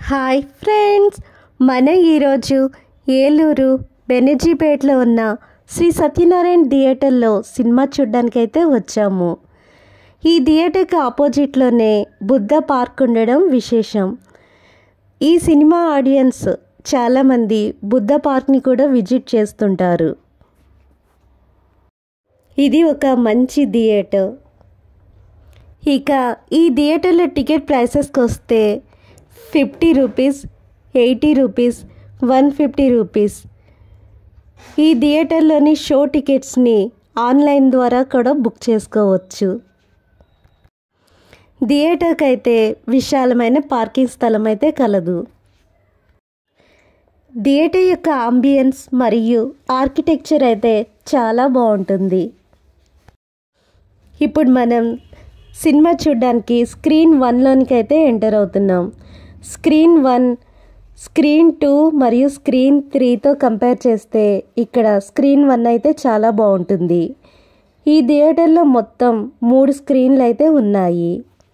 hi friends మన ఈరోజు ఏలూరు బెనర్జీపేటలో ఉన్న శ్రీ సత్యనారాయణ థియేటర్లో సినిమా చూడ్డానికైతే వచ్చాము ఈ థియేటర్కి ఆపోజిట్లోనే బుద్ధ పార్క్ ఉండడం విశేషం ఈ సినిమా ఆడియన్స్ చాలామంది బుద్ధ పార్క్ని కూడా విజిట్ చేస్తుంటారు ఇది ఒక మంచి థియేటర్ ఇక ఈ థియేటర్లో టికెట్ ప్రైసెస్కి వస్తే fifty rupees eighty rupees one fifty rupees ఈ థియేటర్లోని షో టికెట్స్ని ఆన్లైన్ ద్వారా కూడా బుక్ చేసుకోవచ్చు థియేటర్కి అయితే విశాలమైన పార్కింగ్ స్థలం అయితే కలదు థియేటర్ యొక్క అంబియన్స్ మరియు ఆర్కిటెక్చర్ అయితే చాలా బాగుంటుంది ఇప్పుడు మనం సినిమా చూడడానికి స్క్రీన్ వన్లోనికి అయితే ఎంటర్ అవుతున్నాం స్క్రీన్ వన్ స్క్రీన్ టూ మరియు స్క్రీన్ త్రీతో కంపేర్ చేస్తే ఇక్కడ స్క్రీన్ వన్ అయితే చాలా బాగుంటుంది ఈ థియేటర్లో మొత్తం మూడు స్క్రీన్లు అయితే ఉన్నాయి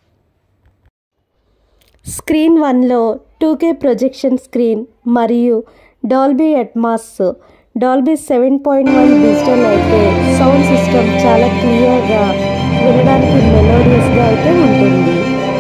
స్క్రీన్ వన్లో టూకే ప్రొజెక్షన్ స్క్రీన్ మరియు Dolby Atmos Dolby seven point one digital అయితే సౌండ్ సిస్టమ్ చాలా క్లియర్గా వినడానికి మెలోడియస్గా అయితే ఉంటుంది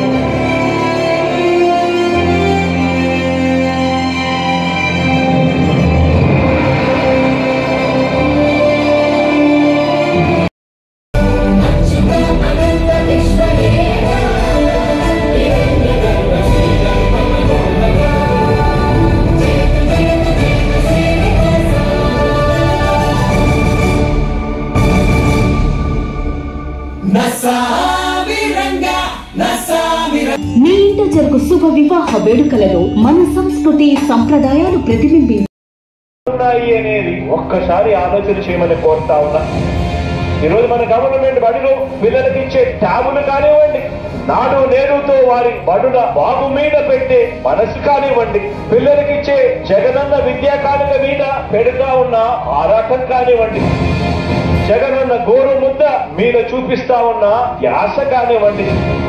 మీ ఇంట జరుగు శుభ వివాహ వేడుకలలో మన సంస్కృతి సంప్రదాయాలు ప్రతిబింబి ఉన్నాయి అనేది ఒక్కసారి ఆలోచన చేయమని కోరుతా ఉన్నా ఈరోజు మన గవర్నమెంట్ బడిలో పిల్లలకి ఇచ్చే ట్యాబులు కానివ్వండి నాడు నేడుతో వారి బడుల బాబు మీద పెట్టే మనసు కానివ్వండి పిల్లలకి ఇచ్చే జగనన్న విద్యా కానుక మీద పెడుతా ఉన్న ఆరాటం కానివ్వండి జగనన్న గోరు ముద్ద మీద చూపిస్తా ఉన్న యాస కానివ్వండి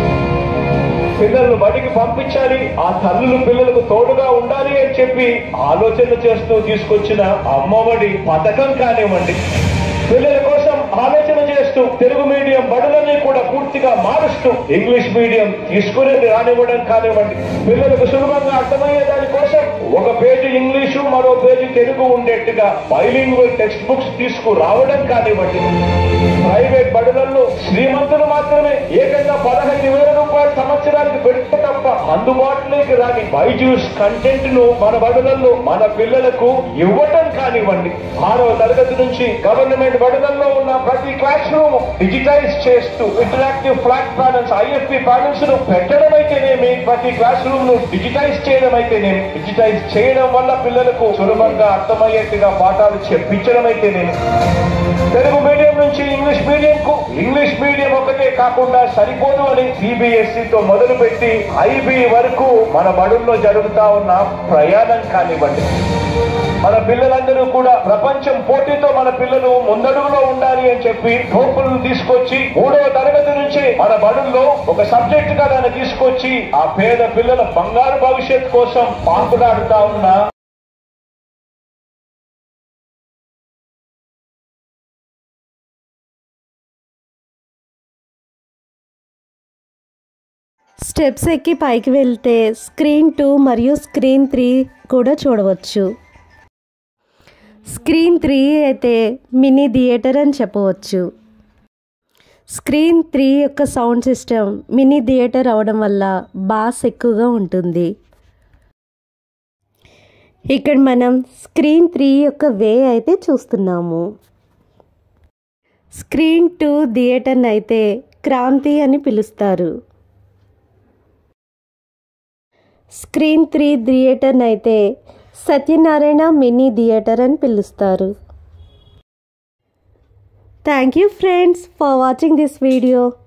పిల్లలను బడికి పంపించాలి ఆ తల్లులు పిల్లలకు తోడుగా ఉండాలి అని చెప్పి ఆలోచన చేస్తూ తీసుకొచ్చిన అమ్మఒడి పథకం కానివ్వండి పిల్లల కోసం ఆలోచన చేస్తూ తెలుగు మీడియం బడులని కూడా పూర్తిగా మారుస్తూ ఇంగ్లీష్ మీడియం తీసుకుని రానివ్వడం కానివ్వండి పిల్లలకు సులభంగా అర్థమయ్యే దానికోసం ఒక పేజీ ఇంగ్లీషు మరో పేజీ తెలుగు ఉండేట్టుగా బైలింగ్వల్ టెక్స్ట్ బుక్స్ తీసుకురావడం కానివ్వండి ప్రైవేట్ బడులలో శ్రీమంతులు మాత్రమే ఏకంగా పదహైదు వేల రూపాయల సంవత్సరానికి పెడితే తప్ప అందుబాటులోకి రాని బైజూస్ కంటెంట్ ను మన బడులలో మన పిల్లలకు ఇవ్వటం కానివ్వండి ఆరవ తరగతి నుంచి గవర్నమెంట్ బడులలో ఉన్న ప్రతి క్లాస్ రూమ్ డిజిటైజ్ చేస్తూ interactive flat panels IFP panels ను పెట్టడం అయితేనేమి ప్రతి క్లాస్ రూమ్ ను డిజిటైజ్ చేయడం అయితేనేమి డిజిటైజ్ చేయడం వల్ల పిల్లలకు సులభంగా అర్థమయ్యేట్టుగా పాఠాలు చెప్పించడం అయితేనేమి తెలుగు మీడియం నుంచి ఇంగ్లీష్ మీడియం కు ఇంగ్లీష్ మీడియం ఒకటే కాకుండా సరిపోదు అని సిబిఎస్ఈ తో మొదలు పెట్టి ఐబీ వరకు మన బడుల్లో జరుగుతా ఉన్న ప్రయాణం కానివ్వండి మన పిల్లలందరూ కూడా ప్రపంచం పోటీతో మన పిల్లలు ముందడుగులో ఉండాలి అని చెప్పి టోపులను తీసుకొచ్చి మూడవ తరగతి నుంచి మన బడుల్లో ఒక సబ్జెక్ట్ గా దాన్ని తీసుకొచ్చి ఆ పేద పిల్లల బంగారు భవిష్యత్ కోసం పాకులాడుతా ఉన్న స్టెప్స్ ఎక్కి పైకి వెళ్తే స్క్రీన్ టూ మరియు స్క్రీన్ త్రీ కూడా చూడవచ్చు స్క్రీన్ త్రీ అయితే మినీ థియేటర్ అని చెప్పవచ్చు స్క్రీన్ త్రీ యొక్క సౌండ్ సిస్టమ్ మినీ థియేటర్ అవడం వల్ల బాస్ ఎక్కువగా ఉంటుంది ఇక్కడ మనం స్క్రీన్ త్రీ యొక్క వే అయితే చూస్తున్నాము స్క్రీన్ టూ థియేటర్ని అయితే క్రాంతి అని పిలుస్తారు స్క్రీన్ త్రీ థియేటర్ని అయితే సత్యనారాయణ మినీ థియేటర్ అని పిలుస్తారు thank you friends for watching this video